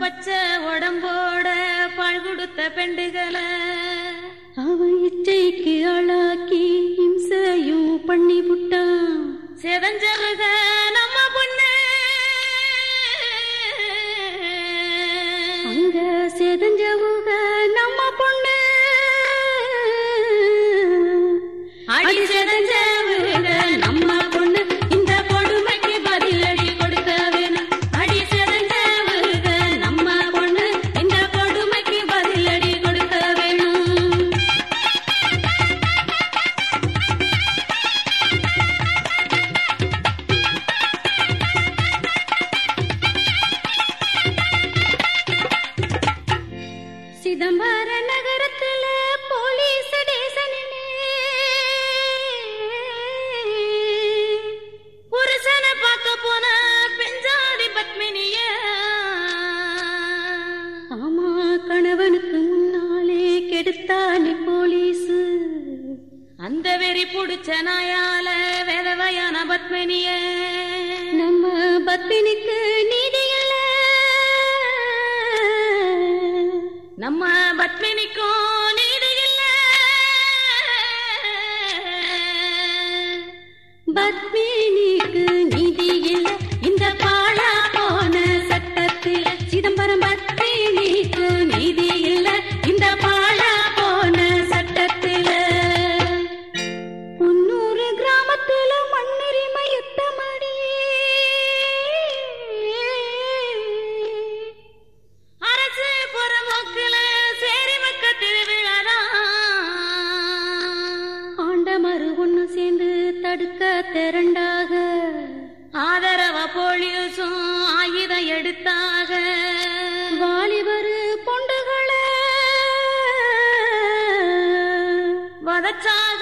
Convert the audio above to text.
பச்சை உடம்போட பால் கொடுத்த பெண்டுகளை அவன் இச்சைக்கு ஆளாக்கி இம்சையும் பண்ணி விட்டான் செதஞ்சருக நம்ம பொண்ணு அங்க செதஞ்சவுக நம்ம பொண்ணு அடி செதஞ்சருக நம்ம பொண்ணு இந்த கொடுமைக்கு பதிலடி கொடுக்க வேணும் அடி செதஞ்சருக நம்ம பொண்ணு இந்த கொடுமைக்கு பதிலடி கொடுக்க வேணும் சிதம்பர நகரத்துல போலீஸ் ஸ்டேஷனிலே புருஷனை பார்க்க போன பெஞ்சாதி பத்மினிய ஆமா கணவனுக்கு முன்னாலே கெடுத்தானே போலீஸ் அந்த வெறி புடிச்ச நாயால வேதவையான பத்மினிய நம்ம பத்மினிக்கு நீதி இல்ல நம்ம பத்மினிக்கும் நீதி இல்ல பத்மினிக்கு நீதி இல்ல இந்த பாழா போன சட்டத்தில் சிதம்பரம் பத்மினிக்கு நீதி இல்ல இந்த பாழா போன சட்டத்தில் முன்னூறு கிராமத்துல மண்ணுரிமை யுத்தமடி அரசு புறமோக்குல சேரி மக்க திருவிழாதான் ஆண்டமரு ஒண்ணு சேர்ந்து தடுக்க திரண்டாக ஆதரவ போலீஸும் ஆயுதம் எடுத்தாக வாலிபரு பொண்டுகளை வதச்சாக